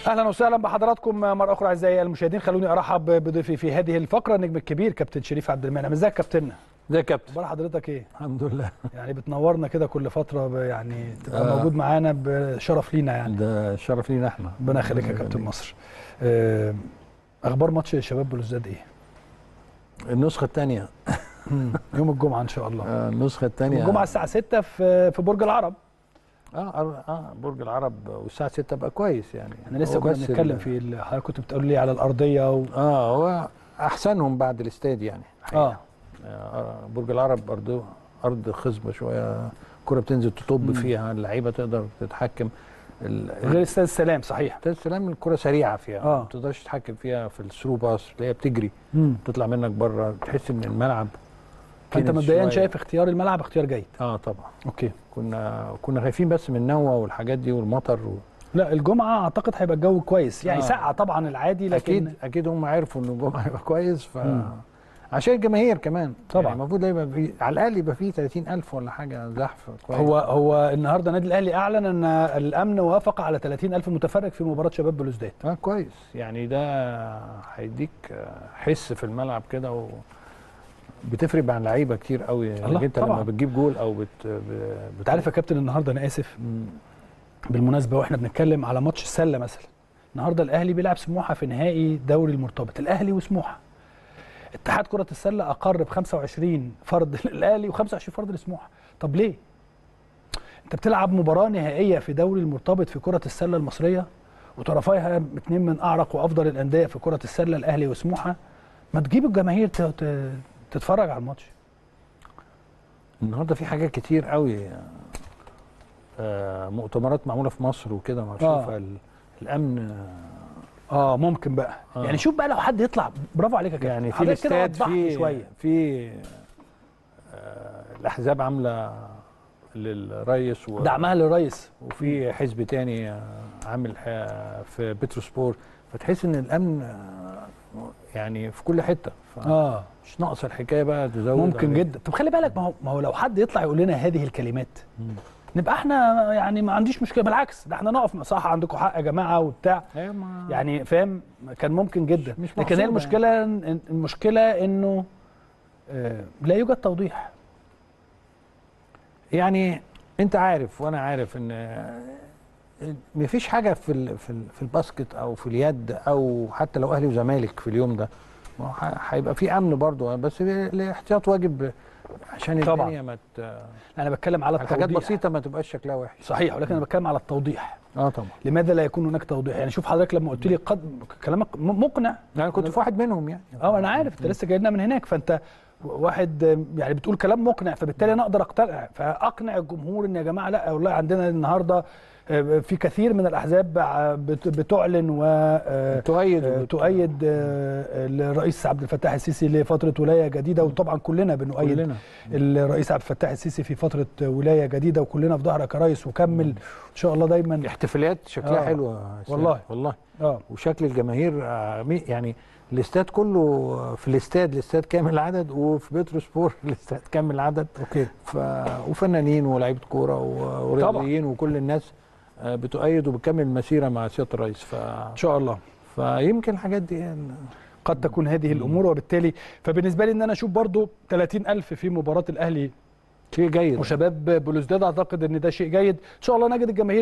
اهلا وسهلا بحضراتكم مره اخرى اعزائي المشاهدين خلوني ارحب بضيفي في هذه الفقره النجم الكبير كابتن شريف عبد المنعم ازيك يا كابتننا ازيك يا كابتن اخبار حضرتك ايه الحمد لله يعني بتنورنا كده كل فتره ب- يعني تبقى آه. موجود معانا بشرف لينا يعني ده شرف لينا احنا ربنا يخليك يا كابتن مصر آه، اخبار ماتش شباب بلوزداد ايه النسخه الثانيه يوم الجمعه ان شاء الله النسخه يوم الثانيه الجمعه الساعه 6 في في برج العرب اه أر- اه برج العرب والساعه 6 بقى كويس يعني احنا لسه هو كنا بس بنتكلم ال- في ال- حضرتك كنت بتقول لي على الارضيه و... اه هو احسنهم بعد الاستاد يعني اه آه برج العرب ارض ارض خصبه شويه الكره بتنزل تطب مم. فيها اللعيبه تقدر تتحكم ال- غير استاد السلام صحيح استاد السلام الكره سريعه فيها آه. ما تقدرش تتحكم فيها في الثرو باس تلاقيها بتجري مم. تطلع منك بره تحس ان الملعب فانت كنس مبدئيا شوية. شايف اختيار الملعب اختيار جيد اه طبعا اوكي كنا كنا خايفين بس من النوة والحاجات دي والمطر و... لا الجمعه اعتقد هيبقى الجو كويس يعني آه. ساقعه طبعا العادي لكن اكيد اكيد هم عرفوا ان الجمعه هيبقى كويس ف مم. عشان الجماهير كمان طبعا. يعني المفروض يبقى في على الاقل يبقى في 30000 ولا حاجه زحف كويس هو هو النهارده النادي الاهلي اعلن ان الامن وافق على 30000 متفرج في مباراه شباب بلوزداد اه كويس يعني ده هيديك حس في الملعب كده و... بتفرق مع اللعيبه كتير قوي الله، انك انت طبعا. لما بتجيب جول او بت, ب... انت عارف يا كابتن النهارده انا اسف مم. بالمناسبه واحنا بنتكلم على ماتش السله مثلا النهارده الاهلي بيلعب سموحه في نهائي دوري المرتبط الاهلي وسموحه اتحاد كره السله اقر ب 25 فرد للاهلي و25 فرد لسموحه طب ليه انت بتلعب مباراه نهائيه في دوري المرتبط في كره السله المصريه وطرفيها اثنين من اعرق وافضل الانديه في كره السله الاهلي وسموحه ما تجيب الجماهير ت- ت- تتفرج على الماتش النهارده في حاجات كتير قوي آه مؤتمرات معموله في مصر وكده مشوفه ال- الامن اه ممكن بقى آه. يعني شوف بقى لو حد يطلع برافو عليك يا كابتن يعني في حضرتك كده الاستاد وضح لي في شويه في آه الاحزاب عامله للرئيس و- دعمها للرئيس وفي حزب تاني آه، عامل ح- في بتروسبور فتحس ان الامن آه، يعني في كل حته اه مش ناقصه الحكايه بقى تزود ممكن عليه. جدا طب خلي بالك ما هو ما هو لو حد يطلع يقول لنا هذه الكلمات مم. نبقى احنا يعني ما عنديش مشكله بالعكس ده احنا نقف صح عندكم حق يا جماعه وبتاع أيوة ما- يعني فاهم كان ممكن جدا مش لكن هي مقصودة المشكله إن- المشكله انه آه لا يوجد توضيح يعني انت عارف وانا عارف ان مفيش حاجه في ال في ال في الباسكت او في اليد او حتى لو اهلي وزمالك في اليوم ده ما هو ح- هيبقى في امن برضه بس الاحتياط واجب عشان طبعا. الدنيا ما ت- انا بتكلم على حاجات التوضيح بسيطه ما تبقاش شكلها وحش صحيح ولكن انا بتكلم على التوضيح اه طبعا لماذا لا يكون هناك توضيح يعني شوف حضرتك لما قلت لي قد كلامك م- مقنع انا كنت في واحد منهم يعني اه انا عارف انت لسه جاي لنا من هناك فانت واحد يعني بتقول كلام مقنع فبالتالي انا اقدر اقتنع فاقنع الجمهور ان يا جماعه لا والله عندنا النهارده آه، في كثير من الاحزاب آه، بت- بتعلن و تؤيد آه، وبت- تؤيد آه، الرئيس عبد الفتاح السيسي لفتره ولايه جديده وطبعا كلنا بنؤيد كلنا الرئيس عبد الفتاح السيسي في فتره ولايه جديده وكلنا في ظهرك يا ريس وكمل ان شاء الله دايما احتفاليات شكلها آه. حلوه يا سيد. والله. والله اه وشكل الجماهير آه، مي- يعني الاستاد كله في الاستاد الاستاد كامل العدد وفي بتروسبور الاستاد كامل العدد اوكي ف... وفنانين ولاعيبه كوره و- ورياضيين وكل الناس آه، بتؤيد وبتكمل المسيره مع سياده الرئيس ف... ان شاء الله فيمكن الحاجات دي يعني قد تكون هذه الامور وبالتالي فبالنسبه لي ان انا اشوف برضو 30000 في مباراه الاهلي شيء جيد وشباب بلوزداد اعتقد ان ده شيء جيد ان شاء الله نجد الجماهير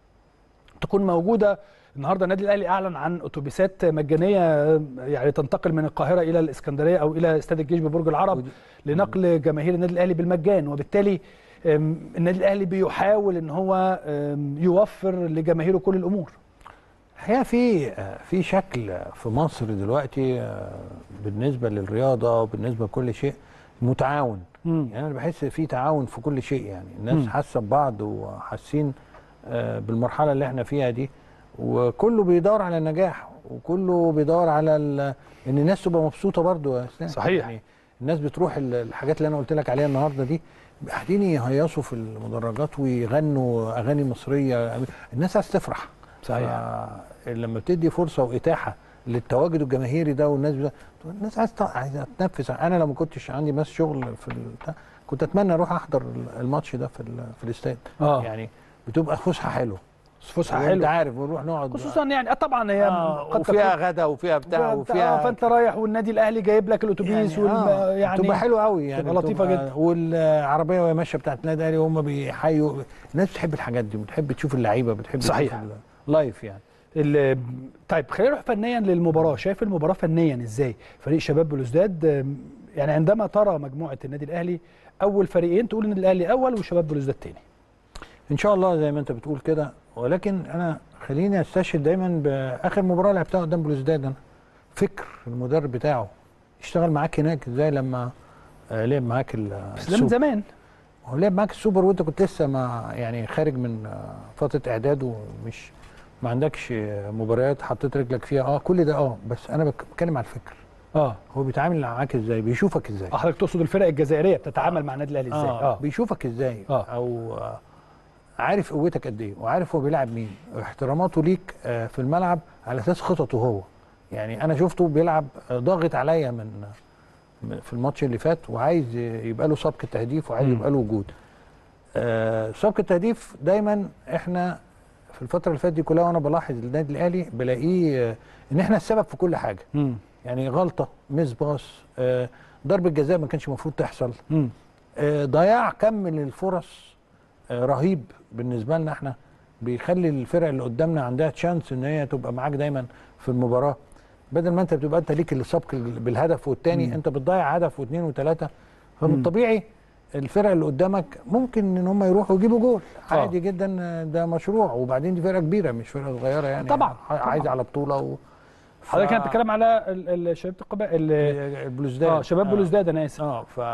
تكون موجوده النهارده النادي الاهلي اعلن عن اتوبيسات مجانيه يعني تنتقل من القاهره الى الاسكندريه او الى استاد الجيش ببرج العرب ودي- لنقل جماهير النادي الاهلي بالمجان وبالتالي أم، النادي الاهلي بيحاول ان هو أم، يوفر لجماهيره كل الامور الحقيقه في آه، في شكل في مصر دلوقتي آه، بالنسبه للرياضه وبالنسبه لكل شيء متعاون يعني انا بحس في تعاون في كل شيء يعني الناس مم. حاسه ببعض وحاسين آه، بالمرحله اللي احنا فيها دي وكله بيدور على النجاح وكله بيدور على ال- ان الناس تبقى مبسوطه برضو يا اسلام صحيح. يعني الناس بتروح ال- الحاجات اللي انا قلت لك عليها النهارده دي قاعدين يهيصوا في المدرجات ويغنوا اغاني مصريه الناس عايز تفرح صحيح. لما بتدي فرصه واتاحه للتواجد الجماهيري ده والناس ده الناس عايزه ت- عايزه تنفس انا لو ما كنتش عندي بس شغل في البتاع كنت اتمنى اروح احضر الماتش ده في ال- في الاستاد اه يعني بتبقى فسحه حلوه فسحه وانت حلوه عارف ونروح نقعد خصوصا يعني آه طبعا هي آه قد وفيها تكون- غدا وفيها بتاع فأنت- آه، وفيها فانت رايح والنادي الاهلي جايب لك الاتوبيس يعني, والم... آه يعني تبقى حلوه قوي يعني تبقى لطيفة تبقى- جدا. والعربيه وهي ماشيه بتاعت النادي الاهلي وهم بيحيوا الناس بتحب الحاجات دي بتحب تشوف اللعيبه بتحب صحيح. تشوف اللايف يعني ال- طيب خلينا نروح فنيا للمباراه شايف المباراه فنيا ازاي فريق شباب بلوزداد آم، يعني عندما ترى مجموعه النادي الاهلي اول فريقين تقول ان الاهلي اول وشباب بلوزداد تاني ان شاء الله زي ما انت بتقول كده ولكن انا خليني استشهد دايما باخر مباراه لعبتها قدام بلوزداد انا فكر المدرب بتاعه اشتغل معاك هناك ازاي لما آه، لعب معاك ال- بس ده من السوبر زمان هو لعب معاك السوبر وانت كنت لسه ما يعني خارج من آه، فتره اعداد ومش ما عندكش آه، مباريات حطيت رجلك فيها اه كل ده اه بس انا بك- بتكلم على الفكر اه هو بيتعامل معاك ازاي بيشوفك ازاي آه، حضرتك تقصد الفرق الجزائريه بتتعامل مع النادي الاهلي ازاي اه بيشوفك ازاي آه. او آه، عارف قوتك قد ايه وعارف هو بيلعب مين احتراماته ليك آه، في الملعب على اساس خططه هو يعني انا شفته بيلعب آه، ضاغط عليا من من- في الماتش اللي فات وعايز يبقى له سبق التهديف وعايز مم. يبقى له وجود آه، سبق التهديف دايما احنا في الفتره اللي فاتت دي كلها وانا بلاحظ النادي الاهلي بلاقيه آه، ان احنا السبب في كل حاجه امم يعني غلطه مس باص آه، ضربه جزاء ما كانش المفروض تحصل امم آه، ضياع كم من الفرص آه، رهيب بالنسبه لنا احنا بيخلي الفرق اللي قدامنا عندها تشانس ان هي تبقى معاك دايما في المباراه بدل ما انت بتبقى انت ليك السبق بالهدف والتاني مم. انت بتضيع هدف واثنين وثلاثه فمن مم. الطبيعي الفرق اللي قدامك ممكن ان هم يروحوا يجيبوا جول آه. عادي جدا آه، ده مشروع وبعدين دي فرقه كبيره مش فرقه صغيره يعني طبعاً، ع- عايزه طبعاً. على بطوله و... حضرتك كانت ف- بتتكلم على ال- ال- شباب القبائل ال- البلوزداد اه شباب بلوزداد انا اسف اه ف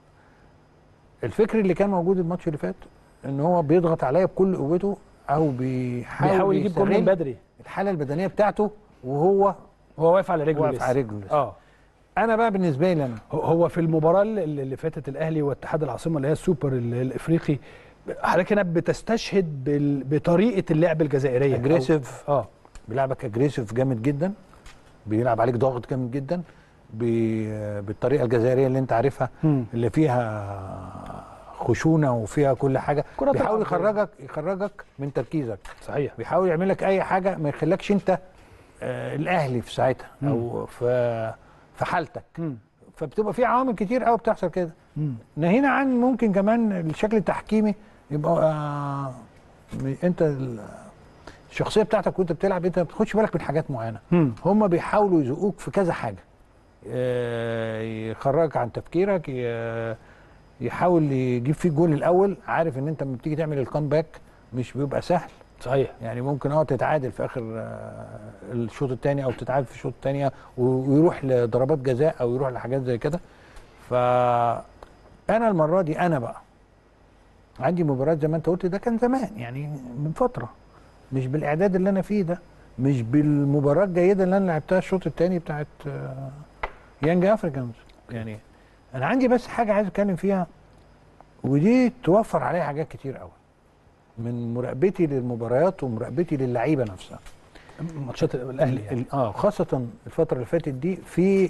الفكر اللي كان موجود الماتش اللي فات ان هو بيضغط عليا بكل قوته او بيحاول, بيحاول يجيب جول من يستغل بدري الحاله البدنيه بتاعته وهو هو واقف على رجله واقف لسه. على رجله لسه. اه انا بقى بالنسبه لي انا هو- هو في المباراه اللي اللي فاتت الاهلي واتحاد العاصمه اللي هي السوبر ال- الافريقي حضرتك هنا بتستشهد بال- بطريقه اللعب الجزائريه أو- اجريسيف اه بيلعبك اجريسيف جامد جدا بيلعب عليك ضغط جامد جدا بي- بالطريقه الجزائريه اللي انت عارفها مم. اللي فيها خشونه وفيها كل حاجه كرة بيحاول تلعب. يخرجك يخرجك من تركيزك صحيح بيحاول يعمل لك اي حاجه ما يخليكش انت آه الاهلي في ساعتها او في في حالتك مم. فبتبقى في عوامل كتير قوي بتحصل كده مم. ناهينا عن ممكن كمان الشكل التحكيمي يبقى آه م- انت ال- الشخصيه بتاعتك وانت بتلعب انت ما بتاخدش بالك من حاجات معينه مم. هم بيحاولوا يزقوك في كذا حاجه آه، يخرجك عن تفكيرك ي- يحاول يجيب فيك جول الاول عارف ان انت لما بتيجي تعمل الكامباك مش بيبقى سهل صحيح يعني ممكن اه تتعادل في اخر آه، الشوط الثاني او تتعادل في الشوط الثاني ويروح لضربات جزاء او يروح لحاجات زي كده فانا المره دي انا بقى عندي مباراه زي ما انت قلت ده كان زمان يعني من فتره مش بالاعداد اللي انا فيه ده مش بالمباراه الجيده اللي انا لعبتها الشوط الثاني بتاعت آه، يانج افريكانز يعني انا عندي بس حاجه عايز اتكلم فيها ودي توفر عليا حاجات كتير قوي من مراقبتي للمباريات ومراقبتي للعيبه نفسها ماتشات الاهلي يعني. ال- اه خاصه الفتره اللي فاتت دي في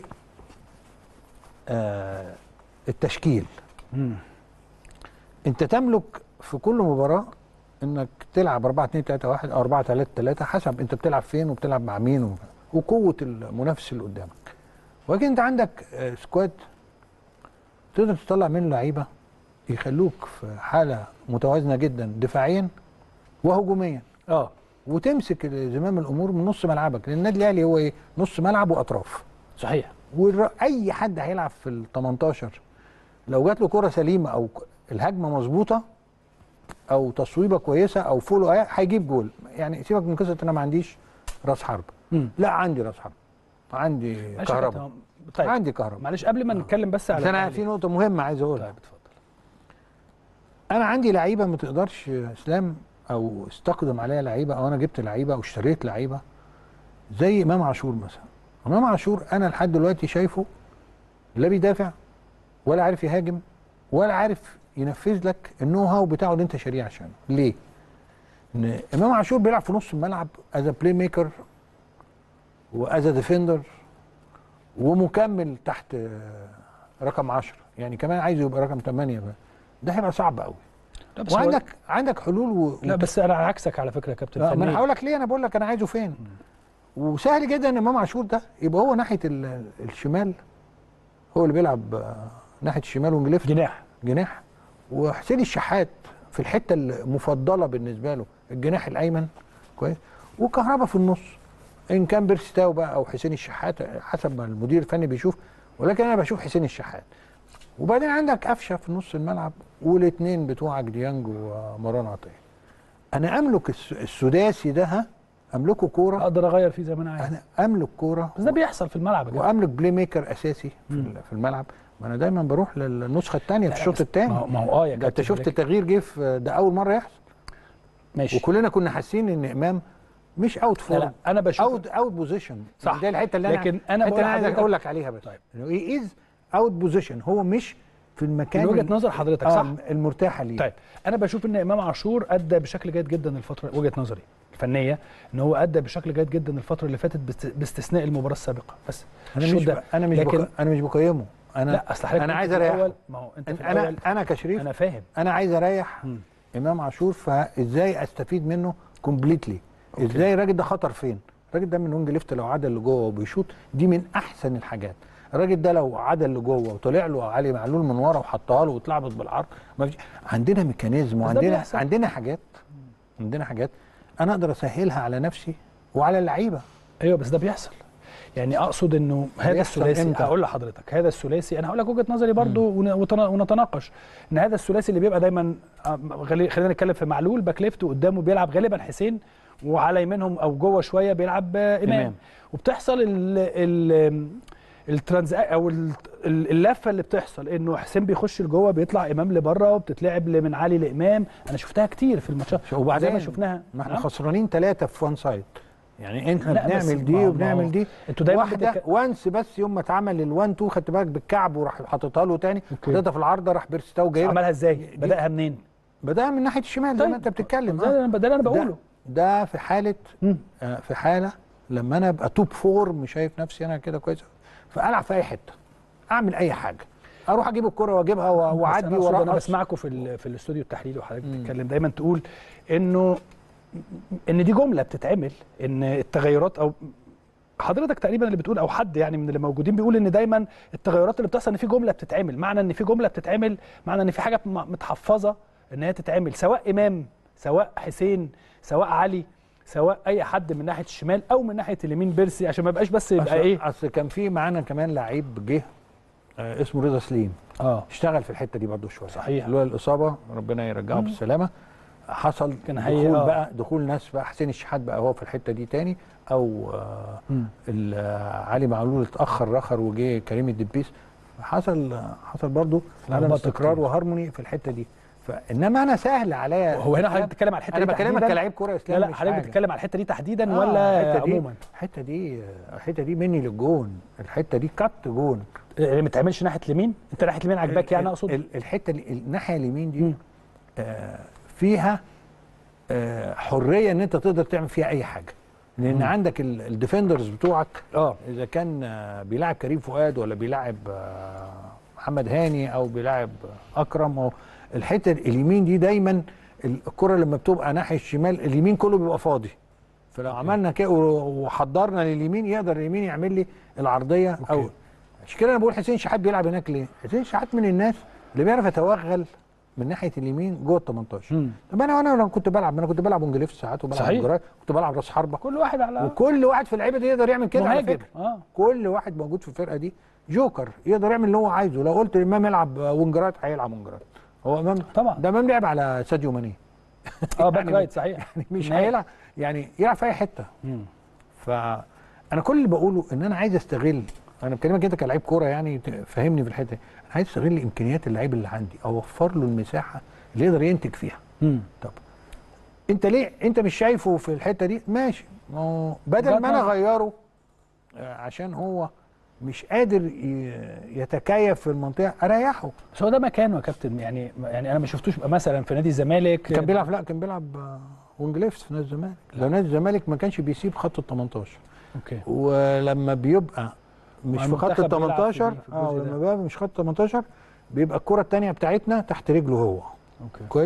آه التشكيل مم. انت تملك في كل مباراه انك تلعب 4 2 3 1 او 4 3 3 حسب انت بتلعب فين وبتلعب مع مين و- وقوه المنافس اللي قدامك ولكن انت عندك آه، سكواد تقدر تطلع منه لعيبه يخلوك في حاله متوازنه جدا دفاعيا وهجوميا اه وتمسك زمام الامور من نص ملعبك لان النادي الاهلي هو ايه نص ملعب واطراف صحيح واي حد هيلعب في ال 18 لو جات له كره سليمه او ك- الهجمه مظبوطه او تصويبه كويسه او فولو آه، هيجيب جول يعني سيبك من قصه انا ما عنديش راس حرب مم. لا عندي راس حرب عندي ماشي يا كهرباء كابتن. طيب عندي كهرباء معلش قبل ما نتكلم بس على بس انا الأهلي. في نقطه مهمه عايز اقولها طيب اتفضل انا عندي لعيبه ما تقدرش اسلام او استقدم عليها لعيبه او انا جبت لعيبه او اشتريت لعيبه زي امام عاشور مثلا امام عاشور انا لحد دلوقتي شايفه لا بيدافع ولا عارف يهاجم ولا عارف ينفذ لك النو هاو بتاعه اللي انت شاريه عشانه ليه ان امام عاشور بيلعب في نص الملعب از بلاي ميكر واز ديفندر ومكمل تحت آه، رقم 10 يعني كمان عايز يبقى رقم 8 بقى ده هيبقى صعب قوي لا بس هو- وعندك عندك حلول و... لا بس انا عكسك على فكره يا كابتن لا، ما انا فنيا. هقول لك ليه انا بقول لك انا عايزه فين وسهل جدا ان امام عاشور ده يبقى هو ناحيه ال- الشمال هو اللي بيلعب آه، ناحيه الشمال ونجلف جناح جناح وحسين الشحات في الحته المفضله بالنسبه له الجناح الايمن كويس وكهربا في النص ان كان بيرستاو بقى او حسين الشحات حسب ما المدير الفني بيشوف ولكن انا بشوف حسين الشحات وبعدين عندك قفشه في نص الملعب والاثنين بتوعك ديانج ومروان عطيه انا املك الس- السداسي ده ها املكه كوره اقدر اغير فيه زي ما انا عايز انا املك كوره بس ده بيحصل في الملعب يا كابتن. واملك بلاي ميكر اساسي في, مم. ال- في الملعب ما انا دايما بروح للنسخه الثانيه في لا، الشوط بس الثاني ما هو ما هو اه يا ده انت كابتن شفت لكن- التغيير جه في ده اول مره يحصل ماشي وكلنا كنا حاسين ان امام مش اوت لا فورم لا انا بشوف اوت اوت بوزيشن صح. دي الحته اللي انا لكن أنا الحتة بقول اللي عايز لحضرتك- اقول لك عليها بس طيب. انه ايه از اوت بوزيشن هو مش في المكان من وجهه ال- نظر حضرتك آه صح المرتاحه ليه طيب انا بشوف ان امام عاشور ادى بشكل جيد جدا الفتره وجهه نظري الفنيه ان هو ادى بشكل جيد جدا الفتره اللي فاتت باست- باستثناء المباراه السابقه بس انا الشوط مش ده. ب... انا مش لكن بك... انا مش بقيمه انا لا اصل حضرتك انا أنت عايز في اريحه الأول- ما هو انت في انا الاول انا كشريف انا فاهم انا عايز اريح مم. امام عاشور فازاي استفيد منه كومبليتلي أوكي. ازاي الراجل ده خطر فين الراجل ده من وينج ليفت لو عدل لجوه وبيشوط دي من احسن الحاجات الراجل ده لو عدل لجوه وطلع له علي معلول من ورا وحطها له واتلعبت بالعرض ما فيش عندنا ميكانيزم ده وعندنا بيحصل. عندنا حاجات عندنا حاجات انا اقدر اسهلها على نفسي وعلى اللعيبه ايوه بس ده بيحصل يعني اقصد انه هذا بيحصل الثلاثي إمتى؟ هقول لحضرتك هذا الثلاثي انا هقول لك وجهه نظري برضو ون- وتنا- ونتناقش ان هذا الثلاثي اللي بيبقى دايما آه، غالي- خلينا نتكلم في معلول باك ليفت وقدامه بيلعب غالبا حسين وعلى يمينهم او جوه شويه بيلعب آه، امام, إمام. إمام. وبتحصل ال ال الترانز او ال- ال- اللفه اللي بتحصل انه حسين بيخش لجوه بيطلع امام لبره وبتتلعب من علي لامام انا شفتها كتير في الماتشات وبعدين زي ما شفناها ما احنا نعم. خسرانين ثلاثه في وان سايد يعني احنا لا، بس بنعمل ما دي هو- ما وبنعمل هو دي انتوا دايما واحده بتك- وانس بس يوم ما اتعمل الوان تو خدت بالك بالكعب وراح حاططها له تاني أوكي. حطيتها في العارضه راح بيرستاو جايبها عملها ازاي دي- بداها منين بدأ من ناحيه الشمال زي ما انت بتتكلم ده آه. اللي أنا- ده اللي انا ده, بقوله ده في حاله مم. آه في حاله لما انا ابقى توب فور شايف نفسي انا كده كويس فالعب في اي حته اعمل اي حاجه اروح اجيب الكره واجيبها و- بس واعدي أنا أقصد انا وارقص بسمعكم في ال- في الاستوديو التحليلي وحضرتك مم. بتتكلم دايما تقول انه ان دي جمله بتتعمل ان التغيرات او حضرتك تقريبا اللي بتقول او حد يعني من اللي موجودين بيقول ان دايما التغيرات اللي بتحصل ان في جمله بتتعمل معنى ان في جمله بتتعمل معنى ان في حاجه م- متحفظه ان هي تتعمل سواء امام سواء حسين سواء علي سواء اي حد من ناحيه الشمال او من ناحيه اليمين بيرسي عشان ما يبقاش بس يبقى اصل, ايه أصل كان في معانا كمان لعيب جه آه اسمه رضا سليم اه اشتغل في الحته دي برضه شويه صحيح. اللي هو الاصابه ربنا يرجعه مم. بالسلامه حصل كان هي- دخول آه. بقى دخول ناس بقى حسين الشحات بقى هو في الحته دي تاني او آه مم. ال- آه، علي معلول اتاخر رخر وجه كريم الدبيس حصل آه، حصل برضه عدم لخبطة استقرار كتير. وهارموني في الحته دي فانما انا سهل عليا هو هنا حضرتك الكلام. بتتكلم على الحته انا دي بكلمك تحديداً؟ كلاعب كوره لا اسلام لا مش حضرتك حاجة. بتتكلم على الحته دي تحديدا آه، ولا الحته دي عموما الحته دي الحته دي مني للجون الحته دي كت جون اللي ما تعملش ناحيه اليمين انت ناحيه اليمين عجباك يعني ال- اقصد ال- الحته اللي- الناحيه اليمين دي مم. آه فيها آه حريه ان انت تقدر تعمل فيها اي حاجه لان مم. عندك ال- الديفندرز بتوعك اه اذا كان آه بيلاعب كريم فؤاد ولا بيلاعب آه محمد هاني او بيلاعب آه اكرم او الحته اليمين دي دايما الكره لما بتبقى ناحيه الشمال اليمين كله بيبقى فاضي فلو أوكي. عملنا كده و- وحضرنا لليمين يقدر اليمين يعمل لي العرضيه او أوكي. عشان كده انا بقول حسين شحات بيلعب هناك ليه؟ حسين شحات من الناس اللي بيعرف يتوغل من ناحيه اليمين جوه ال 18 مم. طب انا وانا لما كنت بلعب انا كنت بلعب ونجليف ساعات وبلعب صحيح. جرايد كنت بلعب راس حربه كل واحد على وكل واحد في اللعيبه دي يقدر يعمل كده على مهاجم فكره اه كل واحد موجود في الفرقه دي جوكر يقدر يعمل اللي هو عايزه لو قلت لامام يلعب وينجرات هيلعب وينجرات هو امام طبعا ده امام لعب على ساديو ماني اه باك يعني رايت صحيح يعني مش نهائي. هيلعب يعني يلعب في اي حته مم. فانا كل اللي بقوله ان انا عايز استغل انا بكلمك انت كلاعب كوره يعني فهمني في الحته دي انا عايز استغل امكانيات اللعيب اللي عندي اوفر له المساحه اللي يقدر ينتج فيها مم. طب انت ليه انت مش شايفه في الحته دي ماشي ما هو بدل ما انا وجهة نظر. اغيره آه، عشان هو مش قادر ي- يتكيف في المنطقه اريحه بس هو ده مكانه يا كابتن يعني يعني انا ما شفتوش بقى مثلا في نادي الزمالك كان بيلعب لا كان بيلعب آه، وينج ليفت في نادي الزمالك لو نادي الزمالك ما كانش بيسيب خط ال 18 اوكي ولما بيبقى مش مع في خط ال المنتخب بيلعب في 18 دي- في اه الجزء ده. لما بقى مش خط 18 بيبقى الكره الثانيه بتاعتنا تحت رجله هو اوكي كويس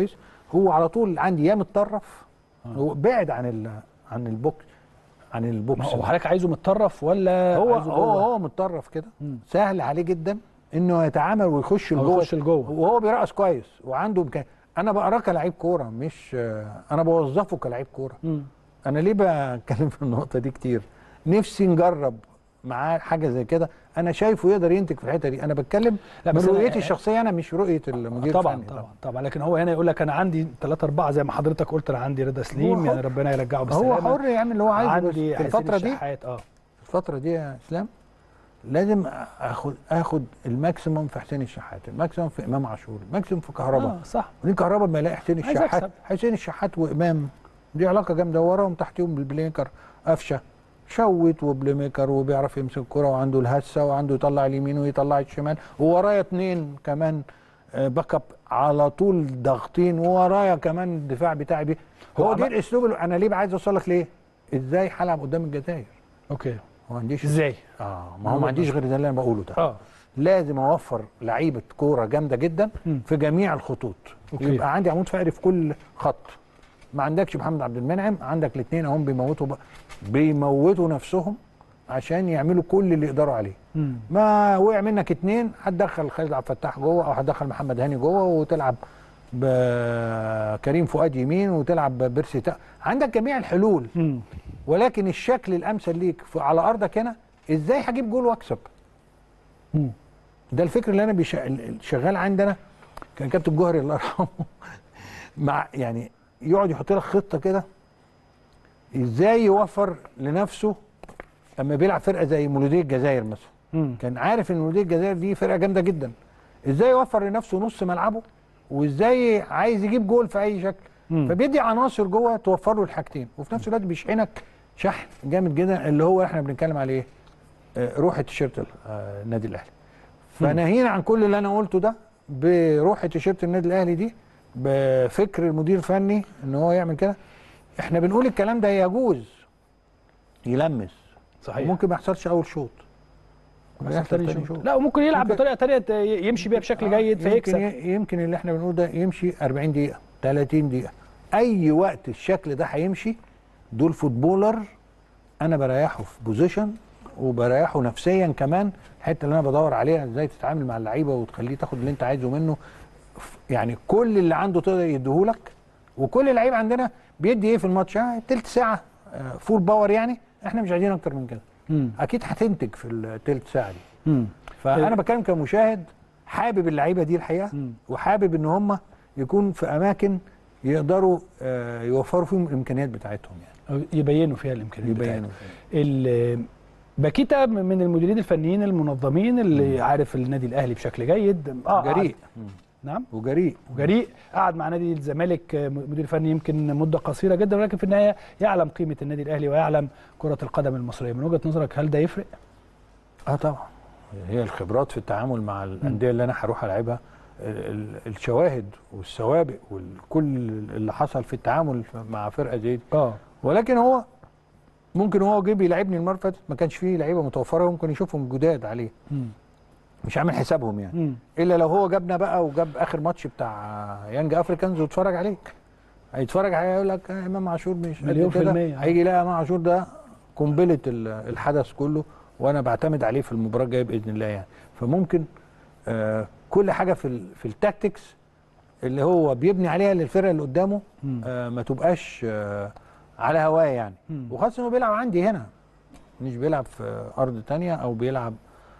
هو على طول عندي يا متطرف هو بعد عن ال عن البوكس عن ما البوكس هو حضرتك عايزه متطرف ولا هو عايزه هو جوه؟ هو متطرف كده مم. سهل عليه جدا انه يتعامل ويخش أو لجوه يخش لجوه. وهو بيرقص كويس وعنده امكان انا بقراه كلاعب كوره مش آه، انا بوظفه كلاعب كوره مم. انا ليه بتكلم في النقطه دي كتير نفسي نجرب معاه حاجه زي كده انا شايفه يقدر ينتج في الحته دي انا بتكلم لا، من بس أنا- رؤيتي الشخصيه انا مش رؤيه المدير طبعا الفني طبعا طبعا لكن هو هنا يقول لك انا عندي ثلاثة أربعة زي ما حضرتك قلت أنا عندي رضا سليم هو يعني حر. ربنا يرجعه هو بالسلامة حر يعمل اللي هو عايزه بس عندي في الفتره دي الشحات اه الفترة دي يا اسلام لازم اخد اخد الماكسيموم في حسين الشحات، الماكسيموم في امام عاشور، الماكسيموم في كهربا. آه صح وبعدين كهربا لما يلاقي حسين عايز الشحات أكسب. حسين الشحات وامام دي علاقه جامده وراهم تحتيهم بالبلايكر قفشه شوت وبلاي ميكر وبيعرف يمسك الكرة وعنده الهسه وعنده يطلع اليمين ويطلع الشمال وورايا اتنين كمان آه، باك اب على طول ضاغطين وورايا كمان الدفاع بتاعي بيه هو هو دي عمل- الاسلوب اللي انا ليه عايز اوصل لك ليه؟ ازاي هلعب قدام الجزائر؟ أوكي ما عنديش إزاي؟ اه ما هو ما عنديش غير ده اللي انا بقوله ده اه لازم اوفر لعيبه كوره جامده جدا مم. في جميع الخطوط أوكي. يبقى عندي عمود فقري في كل خط ما عندكش محمد عبد المنعم عندك الاثنين اهم بيموتوا ب... بيموتوا نفسهم عشان يعملوا كل اللي يقدروا عليه مم. ما وقع منك اتنين هتدخل خالد عبد الفتاح جوه او هتدخل محمد هاني جوه وتلعب بكريم فؤاد يمين وتلعب ببيرسي تا... عندك جميع الحلول مم. ولكن الشكل الامثل ليك في على ارضك هنا ازاي هجيب جول واكسب مم. ده الفكر اللي انا بيش... شغال عندنا كان كابتن جوهري الله يرحمه مع يعني يقعد يحط لك خطه كده ازاي يوفر لنفسه اما بيلعب فرقه زي مولوديه الجزائر مثلا مم. كان عارف ان مولوديه الجزائر دي فرقه جامده جدا ازاي يوفر لنفسه نص ملعبه وازاي عايز يجيب جول في اي شكل مم. فبيدي عناصر جوه توفر له الحاجتين وفي نفس الوقت بيشحنك شحن جامد جدا اللي هو احنا بنتكلم عليه آه، روح التيشيرت ال- آه، النادي الاهلي فناهينا عن كل اللي انا قلته ده بروح تيشيرت النادي الاهلي دي بفكر المدير الفني ان هو يعمل كده احنا بنقول الكلام ده يجوز يلمس صحيح ممكن ما يحصلش اول شوط بس يحصل تاني تاني شوط. شوط. لا وممكن يلعب ممكن- بطريقه تانية ت- يمشي بيها بشكل جيد يمكن فيكسب يمكن اللي احنا بنقوله ده يمشي 40 دقيقة 30 دقيقة أي وقت الشكل ده هيمشي دول فوتبولر أنا بريحه في بوزيشن وبريحه نفسيا كمان الحتة اللي أنا بدور عليها إزاي تتعامل مع اللعيبة وتخليه تاخد اللي أنت عايزه منه ف- يعني كل اللي عنده تقدر يديهولك وكل لعيب عندنا بيدي إيه في الماتش؟ آه تلت ساعة آه فول باور يعني احنا مش عايزين أكتر من كده مم. أكيد هتنتج في التلت ساعة دي مم. فانا بتكلم كمشاهد حابب اللعيبه دي الحقيقه مم. وحابب ان هم يكون في اماكن يقدروا آه، يوفروا فيهم الامكانيات بتاعتهم يعني أو يبينوا فيها الامكانيات بتاعتهم. يبينوا ال- باكيتا من المديرين الفنيين المنظمين اللي عارف النادي الاهلي بشكل جيد اه جريء قعد- نعم وجريء وجريء قعد مع نادي الزمالك آه، مدير فني يمكن مده قصيره جدا ولكن في النهايه يعلم قيمه النادي الاهلي ويعلم كره القدم المصريه من وجهه نظرك هل ده يفرق؟ اه طبعا هي الخبرات في التعامل مع الانديه اللي انا هروح العبها ال- ال- الشواهد والسوابق وكل اللي حصل في التعامل مع فرقه زي دي اه ولكن هو ممكن هو جه بيلعبني المره اللي فاتت ما كانش فيه لعيبه متوفره ممكن يشوفهم جداد عليه مش عامل حسابهم يعني الا لو هو جابنا بقى وجاب اخر ماتش بتاع يانج افريكانز واتفرج عليك هيتفرج عليه يقول لك آه، امام عاشور مش قد مليون في كده. المية. هيجي يلاقي امام عاشور ده قنبله ال- الحدث كله وانا بعتمد عليه في المباراه الجايه باذن الله يعني فممكن آه كل حاجه في ال- في التاكتكس اللي هو بيبني عليها للفرقه اللي قدامه مم. آه ما تبقاش آه على هواه يعني مم. وخاصه انه بيلعب عندي هنا مش بيلعب في ارض تانية او بيلعب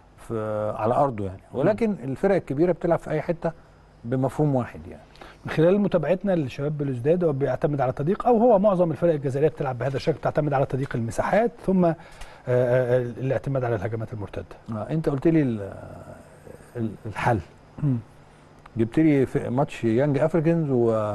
في على ارضه يعني ولكن الفرق الكبيره بتلعب في اي حته بمفهوم واحد يعني من خلال متابعتنا للشباب بلوزداد هو بيعتمد على تضييق او هو معظم الفرق الجزائريه بتلعب بهذا الشكل بتعتمد على تضييق المساحات ثم آه، آه، الاعتماد على الهجمات المرتده. آه انت قلت لي ال- ال- الحل جبت لي في ماتش يانج افريكانز و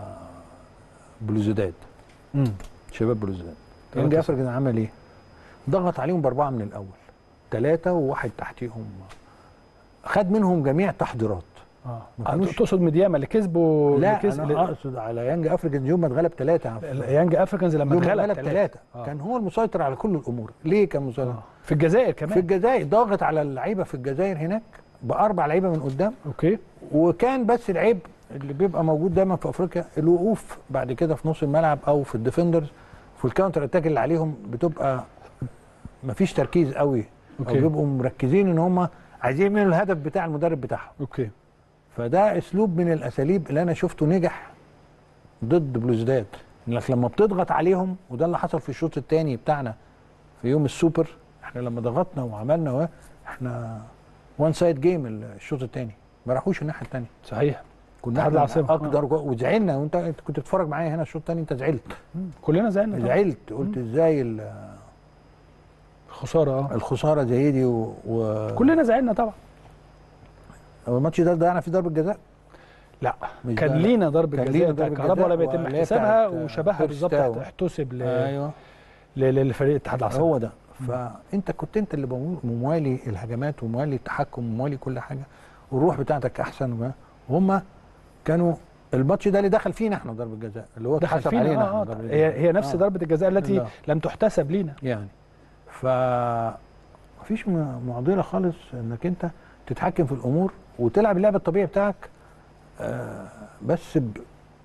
بلوزداد مم. شباب بلوزداد تلاتة يانج صفر. افريكانز عمل ايه؟ ضغط عليهم باربعه من الاول ثلاثه وواحد تحتيهم خد منهم جميع التحضيرات اه ما كانوش- تقصد ميدياما اللي كسبوا لا اللي كسب انا اقصد على يانج افريكانز يوم ما اتغلب ثلاثه يانج افريكانز لما يوم ما اتغلب اتغلب ثلاثه آه. كان هو المسيطر على كل الامور ليه كان مسيطر؟ آه. في الجزائر كمان في الجزائر ضاغط على اللعيبه في الجزائر هناك باربع لعيبه من قدام اوكي وكان بس العيب اللي بيبقى موجود دايما في افريقيا الوقوف بعد كده في نص الملعب او في الديفندرز في الكاونتر اتاك اللي عليهم بتبقى مفيش تركيز قوي او أوكي. بيبقوا مركزين ان هم عايزين يعملوا الهدف بتاع المدرب بتاعهم اوكي فده اسلوب من الاساليب اللي انا شفته نجح ضد بلوزداد انك لما بتضغط عليهم وده اللي حصل في الشوط الثاني بتاعنا في يوم السوبر احنا لما ضغطنا وعملنا و- احنا وان سايد جيم الشوط الثاني ما راحوش الناحيه الثانيه صحيح كنا اتحاد احنا العاصمة. اقدر جو- وزعلنا وانت انت كنت بتتفرج معايا هنا الشوط الثاني انت زعلت كلنا زعلنا طبعاً. زعلت قلت ازاي ال- خساره اه الخساره زي دي و, و... كلنا زعلنا طبعا هو الماتش ده ضيعنا فيه ضربه جزاء لا مش كان ده- لينا ضربه كان جزاء لينا بتاع ضربة الكهرباء ولا جزاء بيتم واللي هي احتسابها بتاعت وشبهها بالظبط بيرستاو. احتسب ل- ايوه ل- للفريق اتحاد العاصمه هو ده فانت كنت انت اللي بمو- موالي الهجمات وموالي التحكم وموالي كل حاجه والروح بتاعتك احسن و- وهم كانوا الماتش ده اللي دخل فينا احنا ضربه جزاء اللي هو دخل اتحسب فينا علينا آه احنا آه ضربة هي جزاء. هي نفس آه. ضربه الجزاء التي لا. لم تحتسب لينا يعني ف مفيش م- معضله خالص انك انت تتحكم في الامور وتلعب اللعب الطبيعي بتاعك آه بس ب...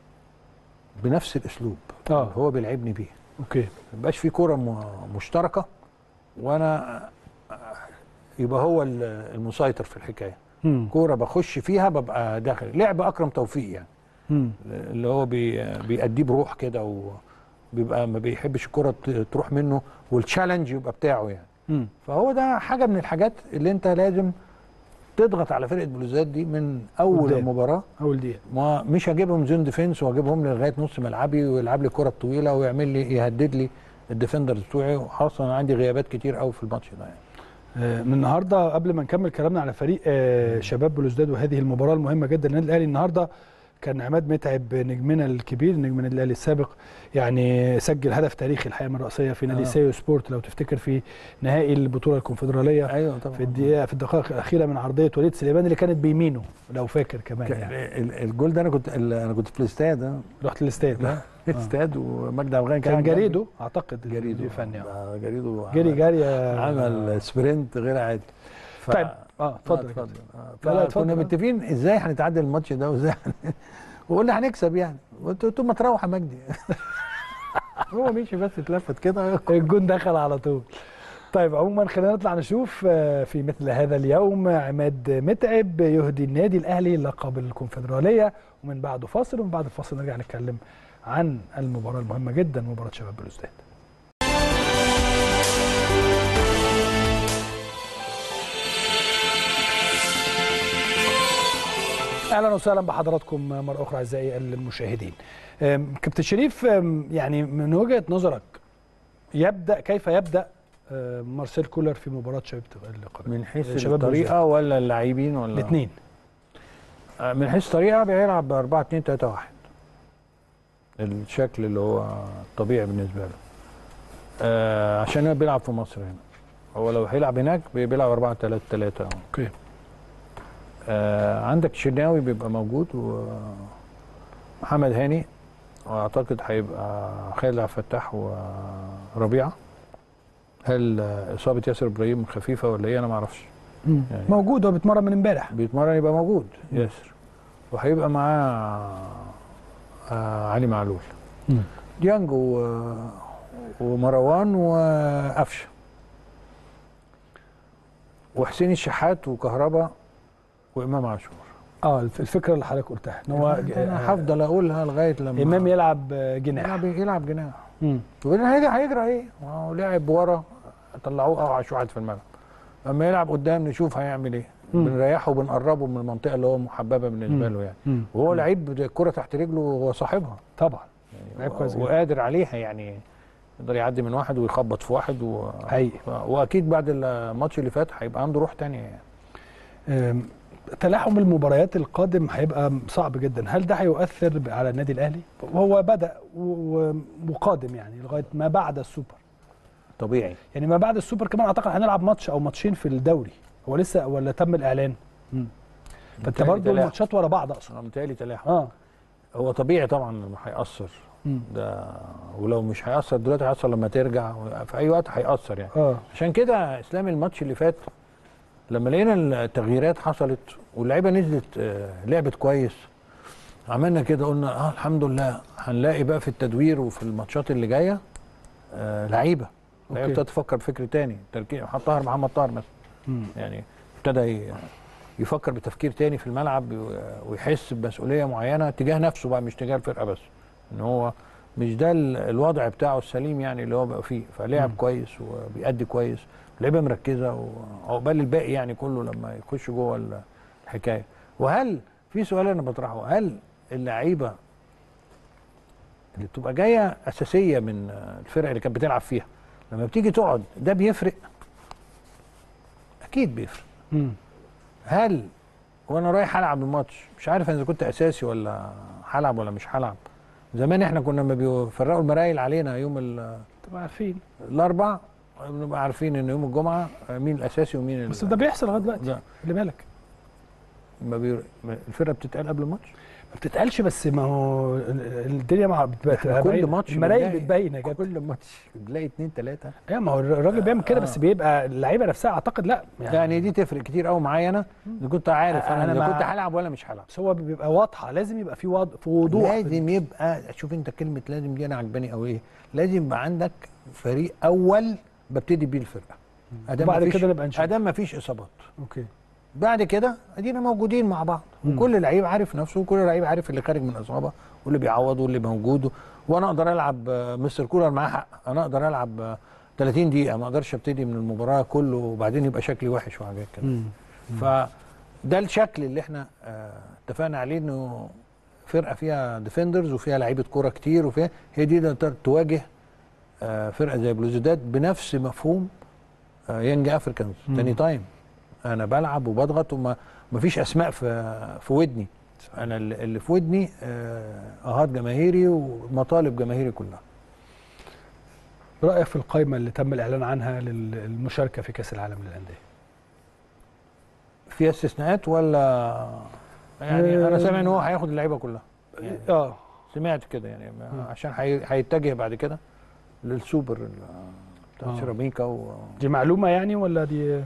بنفس الاسلوب آه. اللي هو بيلعبني بيه اوكي ما يبقاش في كوره م- مشتركه وانا يبقى هو ال- المسيطر في الحكايه مم. كوره بخش فيها ببقى داخل لعب اكرم توفيق يعني مم. اللي هو بي بيأديه بروح كده وبيبقى ما بيحبش الكوره ت- تروح منه والتشالنج يبقى بتاعه يعني مم. فهو ده حاجه من الحاجات اللي انت لازم تضغط على فرقه بلوزات دي من اول قدام. المباراه اول دقيقه ما مش هجيبهم زون ديفنس واجيبهم لي لغايه نص ملعبي ويلعب لي الكره الطويله ويعمل لي يهدد لي الديفندرز بتوعي وخاصه انا عندي غيابات كتير قوي في الماتش ده يعني آه، من النهارده قبل ما نكمل كلامنا على فريق آه، شباب بلوزداد وهذه المباراه المهمه جدا للنادي الاهلي النهارده كان عماد متعب نجمنا الكبير نجم النادي الاهلي السابق يعني سجل هدف تاريخي الحقيقه من الرأسيه في نادي آه. سيو سبورت لو تفتكر في نهائي البطوله الكونفدراليه ايوه طبعا في الدقيقه في الدقائق الاخيره من عرضيه وليد سليمان اللي كانت بيمينه لو فاكر كمان ك- يعني ال- الجول ده انا كنت ال- انا كنت في الاستاد اه رحت الاستاد لا الاستاد ومجدي عبد الغني كان قاعد جنبي. جريدو اعتقد جريدو المدير الفني آه. ده جريدو جري عمل- جري آه، عمل سبرنت غير عادي ف- طيب اه اتفضل يا اتفضل كابتن. آه، لا، لا، فكنا اتفضل. متفقين ازاي هنتعادل الماتش ده وازاي هن- وقلنا هنكسب يعني قلت قلت له ما تروح يا مجدي هو مشي بس اتلفت كده الجون دخل على طول طيب عموما خلينا نطلع نشوف آه، في مثل هذا اليوم عماد متعب يهدي النادي الاهلي لقب الكونفدراليه ومن بعده فاصل ومن بعد الفاصل نرجع نتكلم عن المباراه المهمه جدا مباراه شباب بلوزداد اهلا وسهلا بحضراتكم مره اخرى اعزائي المشاهدين أم، كابتن شريف أم، يعني من وجهه نظرك يبدا كيف يبدا أم، مارسيل كولر في مباراه شباب اللقاء من حيث شباب الطريقه ولا اللاعبين ولا الاثنين آه، من حيث الطريقه بيلعب ب 4 2 3 1 الشكل اللي هو الطبيعي بالنسبه له آه عشان هو بيلعب في مصر هنا هو لو هيلعب هناك بي- بيلعب 4 3 3 اوكي آه عندك شناوي بيبقى موجود ومحمد هاني واعتقد هيبقى خالد عبد الفتاح وربيعه هل آه، اصابه ياسر ابراهيم خفيفه ولا ايه انا ما اعرفش يعني- موجود هو بيتمرن من امبارح بيتمرن يبقى موجود ياسر وهيبقى معاه آه علي معلول مم. ديانج و- ومروان وقفشه وحسين الشحات وكهربا وامام عاشور اه الف- الفكره اللي حضرتك قلتها ان هو انا هفضل اقولها لغايه لما امام يلعب آه، جناح يلعب يلعب جناح مم. وبعدين هيجي هيجرى ايه؟ ما هو لعب ورا طلعوه اوعش واحد في الملعب اما يلعب قدام نشوف هيعمل ايه مم. بنريحه وبنقربه من المنطقه اللي هو محببه بالنسبه مم. له يعني مم. وهو لعيب الكره تحت رجله وهو صاحبها طبعا لعيب كويس جدا. وقادر عليها يعني يقدر يعدي من واحد ويخبط في واحد و... حقيقي. ف... واكيد بعد الماتش اللي فات هيبقى عنده روح تانية يعني أم، تلاحم المباريات القادم هيبقى صعب جدا هل ده هيؤثر على النادي الاهلي هو بدا و- و- وقادم يعني لغايه ما بعد السوبر طبيعي يعني ما بعد السوبر كمان اعتقد هنلعب ماتش او ماتشين في الدوري هو لسه ولا تم الاعلان مم. فانت متهيألي برضه تلاحم. الماتشات ورا بعض اقصد انا متهيألي تلاحم اه هو طبيعي طبعا لما هيأثر مم. ده ولو مش هيأثر دلوقتي هيأثر لما ترجع في اي وقت هيأثر يعني اه عشان كده اسلام الماتش اللي فات لما لقينا التغييرات حصلت واللعيبه نزلت آه، لعبت كويس عملنا كده قلنا اه الحمد لله هنلاقي بقى في التدوير وفي الماتشات اللي جايه آه لعيبه لعيبه أوكي. ابتدت تفكر بفكر تاني تركيز محمد طاهر محمد طاهر مثلا مم. يعني ابتدى ي- يفكر بتفكير تاني في الملعب و- ويحس بمسؤوليه معينه تجاه نفسه بقى مش تجاه الفرقه بس ان هو مش ده ال- الوضع بتاعه السليم يعني اللي هو بقى فيه فلعب مم. كويس وبيأدي كويس لعيبه مركزه وعقبال الباقي يعني كله لما يخش جوه ال- الحكايه وهل في سؤال انا بطرحه هل اللعيبه اللي بتبقى جايه اساسيه من الفرق اللي كانت بتلعب فيها لما بتيجي تقعد ده بيفرق اكيد بيفرق مم. هل وانا رايح العب الماتش مش عارف اذا كنت اساسي ولا هلعب ولا مش هلعب زمان احنا كنا لما بيفرقوا المرايل علينا يوم ال- تبقى عارفين الاربع بنبقى عارفين ان يوم الجمعه مين الاساسي ومين ال- بس ده بيحصل لغايه دلوقتي لا خلي بالك ما بي... ما- الفرقه بتتقال قبل الماتش ما بتتقالش بس ما هو ال- الدنيا مع بتبقى إحنا كل باينة. ماتش المرايل بنلاقي- بتبين يا كابتن كل ماتش بتلاقي اتنين تلاته ايوه ما هو الراجل بيعمل كده آه. بس بيبقى اللعيبه نفسها اعتقد لا يعني دي تفرق كتير قوي معايا انا اذا كنت عارف أنا انا اذا مع- كنت هلعب ولا مش هلعب بس هو بيبقى واضحه لازم يبقى في وض... في وضوح لازم يبقى شوف انت كلمه لازم دي انا عجباني قوي ايه لازم يبقى عندك فريق اول ببتدي بيه الفرقه ادام وبعد مفيش- كده نبقى نشوف ادام مفيش اصابات اوكي بعد كده ادينا موجودين مع بعض مم. وكل لعيب عارف نفسه وكل لعيب عارف اللي خارج من اصابه واللي بيعوض واللي موجود وانا اقدر العب آه، مستر كولر معاه حق انا اقدر العب آه، 30 دقيقه ما اقدرش ابتدي من المباراه كله وبعدين يبقى شكلي وحش وحاجات كده مم. فده الشكل اللي احنا آه، اتفقنا عليه انه فرقه فيها ديفندرز وفيها لعيبه كوره كتير وفيها هي دي اللي تقدر تواجه آه، فرقه زي بلوزداد بنفس مفهوم آه، يانج افريكانز مم. تاني تايم انا بلعب وبضغط وما مفيش اسماء في في ودني انا اللي اللي في ودني آه، اهات جماهيري ومطالب جماهيري كلها رايك في القائمه اللي تم الاعلان عنها للمشاركه في كاس العالم للانديه فيها استثناءات ولا يعني انا آه، سامع ان هو هياخد اللعيبه كلها يعني اه سمعت كده يعني ما- مم. عشان هي- هيتجه بعد كده للسوبر ال- بتاع آه. سيراميكا و- دي معلومه يعني ولا دي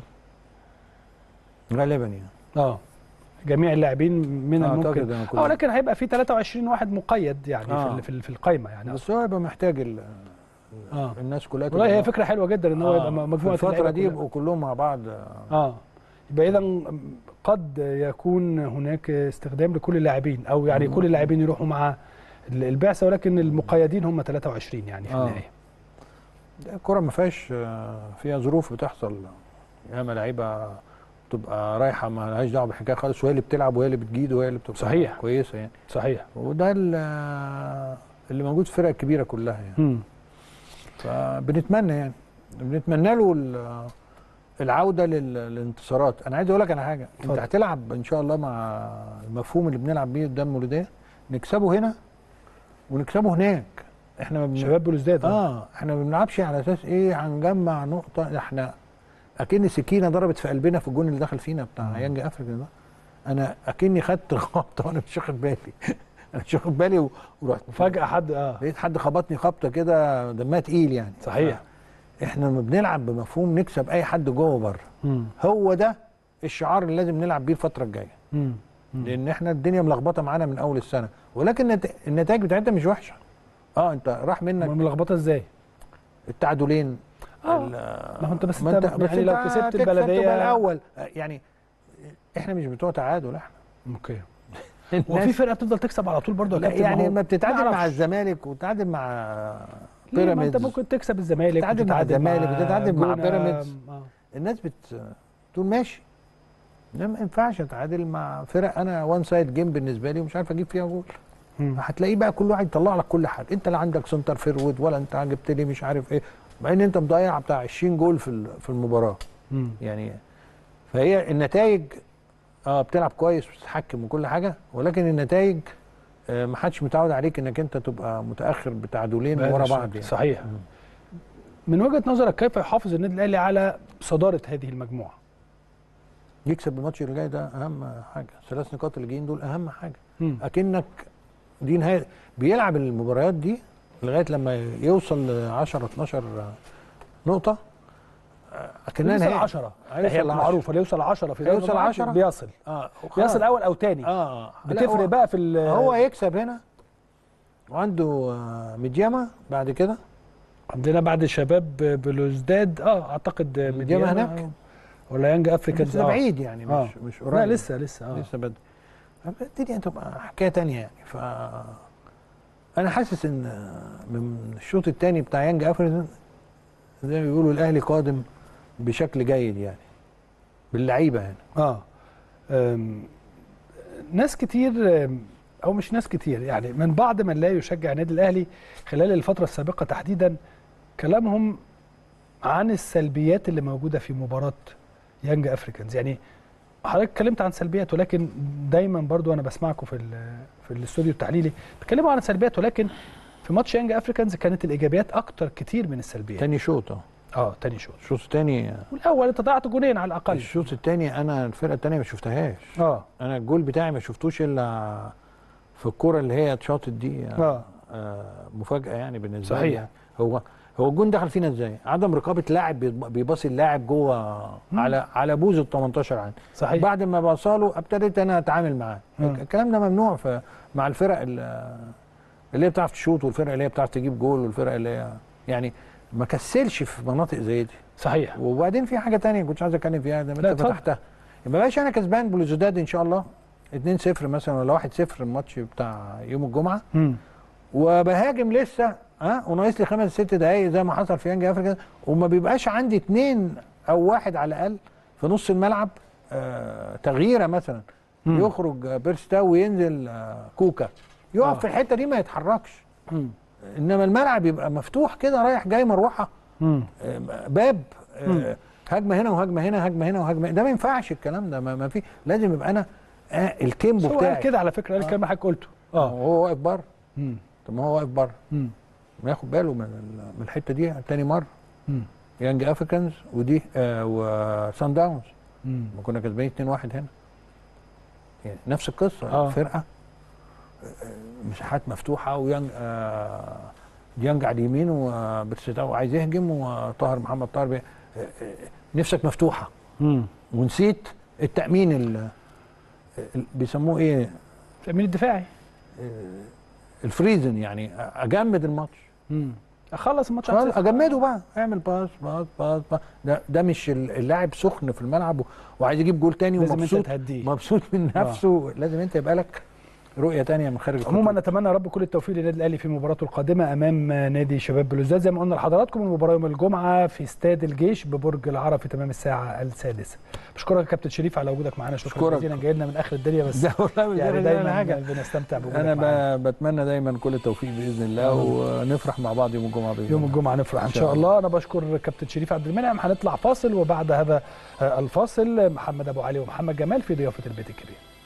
غالبا يعني اه جميع اللاعبين من أعتقد الممكن إن اه كلهم. ولكن هيبقى في 23 واحد مقيد يعني آه. في ال- في ال- في القائمه يعني بس هو يبقى محتاج ال- اه الناس كلها والله هي تبقى- فكره حلوه جدا ان هو آه، يبقى م- مجموعه في الفتره اللعيبة دي كلها. يبقوا كلهم مع بعض اه يبقى اذا قد يكون هناك استخدام لكل اللاعبين او يعني مم. كل اللاعبين يروحوا مع ال- البعثه ولكن المقيدين هم 23 يعني في آه. النهايه الكرة ما فيهاش آه، فيها ظروف بتحصل ياما لعيبه تبقى رايحه ما لهاش دعوه بالحكايه خالص وهي اللي بتلعب وهي اللي بتجيد وهي اللي بتبقى صحيح. كويسه يعني صحيح وده ال- آه، اللي موجود في الفرق الكبيره كلها يعني مم. فبنتمنى يعني بنتمنى له ال- العوده لل- للانتصارات انا عايز اقول لك على حاجه انت اتفضل. هتلعب ان شاء الله مع المفهوم اللي بنلعب بيه قدام مولوديه نكسبه هنا ونكسبه هناك احنا ما بن... شباب بلوزداد اه احنا ما بنلعبش على اساس ايه هنجمع نقطه احنا اكن سكينه ضربت في قلبنا في الجون اللي دخل فينا بتاع مم. يانج افريكا ده انا اكني خدت خبطه وانا مش واخد بالي انا مش واخد بالي و- ورحت فجاه حد اه لقيت حد خبطني خبطه كده دمها تقيل يعني صحيح. احنا لما بنلعب بمفهوم نكسب اي حد جوه وبره مم. هو ده الشعار اللي لازم نلعب بيه الفتره الجايه مم. مم. لان احنا الدنيا ملخبطه معانا من اول السنه ولكن النت- النتائج بتاعتها مش وحشه اه انت راح منك ملخبطه ازاي؟ التعادلين اه ال- ما هو انت بس ما انت بس يعني لو أنت كسبت هتكسب البلديه تبقى الاول آه، يعني احنا مش بتوع تعادل احنا اوكي هو في فرقه بتفضل تكسب على طول برضه يا لا كابتن يعني هو ما بتتعادل ما مع أعرفش. الزمالك وتتعادل مع ليه؟ ما انت بيراميدز ممكن تكسب الزمالك تتعادل مع وتتعادل الزمالك وتتعادل مع جونة. بيراميدز. آه. الناس بت تقول ماشي لا ما ينفعش اتعادل مع فرق انا وان سايد جيم بالنسبه لي ومش عارف اجيب فيها جول مم. هتلاقيه بقى كل واحد يطلع لك كل حاجه انت لا عندك سنتر فيرود ولا انت جبت لي مش عارف ايه مع ان انت مضيع بتاع 20 جول في ال- في المباراه مم. يعني فهي النتائج اه بتلعب كويس وتتحكم وكل حاجه ولكن النتائج آه ما حدش متعود عليك انك انت تبقى متاخر بتعادلين بهذا ورا الشكل. بعض يعني. صحيح مم. من وجهه نظرك كيف يحافظ النادي الاهلي على صداره هذه المجموعه؟ يكسب الماتش اللي جاي ده اهم حاجه الثلاث نقاط اللي جايين دول اهم حاجه مم. اكنك دي نهايه بيلعب المباريات دي لغايه لما يوصل ل 10 12 نقطه اكنها يوصل نهائي 10 هيوصل هي 10. معروفه اللي يوصل 10 في دوري هيوصل المجموعات 10. بيصل اه بيصل اول او تاني اه لا، بتفرق هو- بقى في ال- هو يكسب هنا وعنده آه، ميدياما بعد كده عندنا بعد شباب بلوزداد اه اعتقد ميدياما هناك؟ ولا يانج افريكانز بس ده بعيد يعني مش آه. مش قريب لا لسه لسه اه لسه بدري الدنيا تبقى حكايه تانية يعني ف انا حاسس ان من الشوط الثاني بتاع يانج افريكان زي ما بيقولوا الاهلي قادم بشكل جيد يعني باللعيبه يعني اه أم، ناس كتير أم، او مش ناس كتير يعني من بعض من لا يشجع النادي الاهلي خلال الفتره السابقه تحديدا كلامهم عن السلبيات اللي موجوده في مباراه يانج افريكانز يعني حضرتك اتكلمت عن سلبيات ولكن دايما برضو انا بسمعكم في ال- في الاستوديو التحليلي بتكلموا عن سلبيات ولكن في ماتش يانج افريكانز كانت الايجابيات اكتر كتير من السلبيات تاني شوط اه اه تاني شوط الشوط الثاني والاول انت ضيعت جونين على الاقل الشوط الثاني انا الفرقه الثانيه ما شفتهاش اه انا الجول بتاعي ما شفتوش الا في الكوره اللي هي اتشاطت دي اه آه مفاجاه يعني بالنسبه صحيح. لي يعني. هو هو الجون دخل فينا ازاي؟ عدم رقابه لاعب بيض- بيباصي اللاعب جوه على على بوز ال 18 عندي صحيح بعد ما بصاله ابتديت انا اتعامل معاه مم. الكلام ده ممنوع في مع الفرق ال- اللي هي بتعرف تشوط والفرق اللي هي بتعرف تجيب جول والفرق اللي هي يعني ما كسلش في مناطق زي دي صحيح وبعدين في حاجه تانية كنتش عايز اتكلم فيها ده ما لا، انت اتفضل. فتحتها ما بقاش انا كسبان بلوزداد ان شاء الله 2-0 مثلا ولا 1-0 الماتش بتاع يوم الجمعه مم. وبهاجم لسه ها وناقص لي خمس ست دقايق زي ما حصل في يانج افريكا وما بيبقاش عندي اثنين او واحد على الاقل في نص الملعب آه تغييره مثلا مم. يخرج آه، بيرستاو وينزل آه كوكا يقف آه. في الحته دي ما يتحركش مم. انما الملعب يبقى مفتوح كده رايح جاي مروحه مم. آه، باب مم. آه، هجمه هنا وهجمه هنا هجمه هنا وهجمه هنا. ده ما ينفعش الكلام ده ما, ما في لازم يبقى انا آه التيمبو هو بتاعي قال كده على فكره قال الكلام اللي حضرتك قلته اه هو واقف بره مم. طب ما هو واقف بره مم. ما ياخد باله من ال- من الحته دي تاني مره مم. يانج افريكانز ودي آه وسان داونز مم. ما كنا كسبانين 2 1 هنا يعني نفس القصه آه. فرقه آه، مساحات مفتوحه ويانج آه ديانج على اليمين وبرستاو عايز يهجم وطاهر محمد طاهر بي- آه، آه، نفسك مفتوحه مم. ونسيت التامين ال- ال- بيسموه ايه التامين الدفاعي الفريزن يعني اجمد الماتش مم. اخلص الماتش خلاص 1-0. اجمده بقى اعمل باس باس باس, باس. ده ده مش ال- اللاعب سخن في الملعب و- وعايز يجيب جول تاني لازم انت ومبسوط تهديه مبسوط من نفسه لازم انت يبقى لك رؤيه تانية من خارج الخطوط. عموما نتمنى يا رب كل التوفيق للنادي الاهلي في مباراته القادمه امام نادي شباب بلوزداد زي ما قلنا لحضراتكم المباراه يوم الجمعه في استاد الجيش ببرج العرب في تمام الساعه السادسه بشكرك يا كابتن شريف على وجودك معانا شكرا أشكرك. جزيلا جاي لنا من اخر الدنيا بس ده والله مش يعني دايما دايما حاجه بنستمتع بوجودك انا معانا ب- بتمنى دايما كل التوفيق باذن الله ونفرح مع بعض يوم الجمعه باذن يوم الله. الجمعه نفرح ان إن شاء شاء الله انا بشكر كابتن شريف عبد المنعم هنطلع فاصل وبعد هذا آه، الفاصل محمد ابو علي ومحمد جمال في ضيافه البيت الكبير